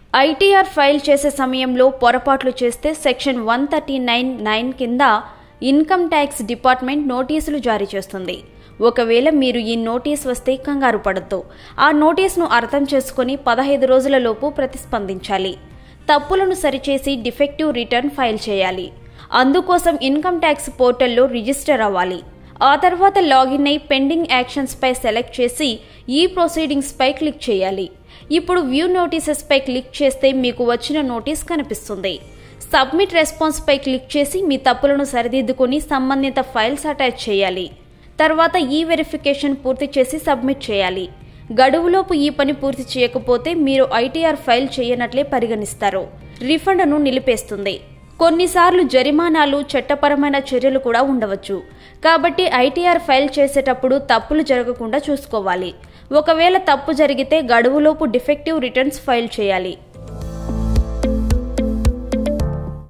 ITR file చేసే సమయంలో పొరపాట్లు చేస్తే section one thirty nine nine కింద ఇన్కమ్ ట్యాక్స్ డిపార్ట్మెంట్ నోటీసులు జారీ చేస్తుంది ఒకవేళ మీరు ఈ నోటీస్ వస్తే కంగారు పడద్దు ఆ నోటీస్ను అర్థం చేసుకుని పదహైదు రోజులలోపు ప్రతిస్పందించాలి తప్పులను సరిచేసి డిఫెక్టివ్ రిటర్న్ ఫైల్ చేయాలి అందుకోసం ఇన్కమ్ ట్యాక్స్ పోర్టల్లో రిజిస్టర్ అవ్వాలి ఆ తర్వాత లాగిన్ అయి పెండింగ్ యాక్షన్స్ పై సెలెక్ట్ చేసి ఈ ప్రొసీడింగ్స్ పై క్లిక్ చేయాలి ఇప్పుడు వ్యూ నోటీసెస్ పై క్లిక్ చేస్తే మీకు వచ్చిన నోటీస్ కనిపిస్తుంది సబ్మిట్ రెస్పాన్స్ పై క్లిక్ చేసి మీ తప్పులను సరిదిద్దుకొని సంబంధిత ఫైల్స్ అటాచ్ చేయాలి తర్వాత ఈ వెరిఫికేషన్ పూర్తి చేసి సబ్మిట్ చేయాలి గడువులోపు ఈ పని పూర్తి చేయకపోతే మీరు ఐటీఆర్ ఫైల్ చేయనట్లే పరిగణిస్తారు రిఫండ్ను నిలిపేస్తుంది కొన్నిసార్లు జరిమానాలు చట్టపరమైన చర్యలు కూడా ఉండవచ్చు కాబట్టి ఐటీఆర్ ఫైల్ చేసేటప్పుడు తప్పులు జరగకుండా చూసుకోవాలి ఒకవేళ తప్పు జరిగితే గడువులోపు డిఫెక్టివ్ రిటర్న్స్ ఫైల్ చేయాలి